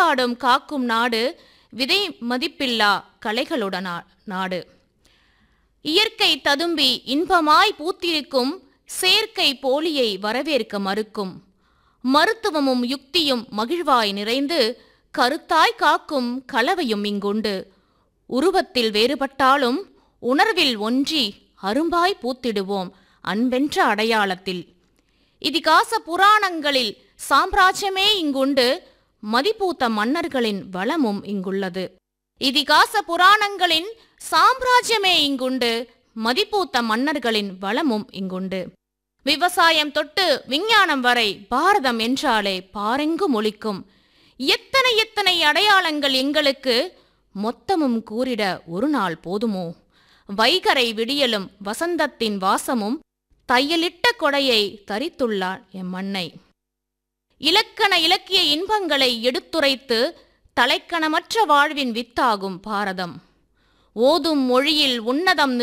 பண்பாடும் காக்கும் நாடு விதை மதிப்பில்லா கலைகளுடனா நாடு இயற்கை ததும்பி இன்பமாய் பூத்திருக்கும் செயற்கை போலியை வரவேற்க மறுக்கும் மருத்துவமும் யுக்தியும் மகிழ்வாய் நிறைந்து கருத்தாய் காக்கும் கலவையும் இங்குண்டு உருவத்தில் வேறுபட்டாலும் உணர்வில் ஒன்றி அரும்பாய் பூத்திடுவோம் அன்பென்ற அடையாளத்தில் இதிகாச புராணங்களில் சாம்ராஜ்யமே இங்குண்டு மதிப்பூத்த மன்னர்களின் வளமும் இங்குள்ளது இதிகாச புராணங்களின் சாம்ராஜ்யமே இங்குண்டு மதிப்பூத்த மன்னர்களின் வளமும் இங்குண்டு விவசாயம் தொட்டு விஞ்ஞானம் வரை பாரதம் என்றாலே பாரெங்கும் ஒலிக்கும் எத்தனை எத்தனை அடையாளங்கள் எங்களுக்கு மொத்தமும் கூறிட ஒரு நாள் போதுமோ வைகரை விடியலும் வசந்தத்தின் வாசமும் தையலிட்ட கொடையை தரித்துள்ளார் எம் மண்ணை இலக்கண இலக்கிய இன்பங்களை எடுத்துரைத்து தலைக்கணமற்ற வாழ்வின் வித்தாகும் பாரதம் ஓதும் மொழியில் உன்னதம்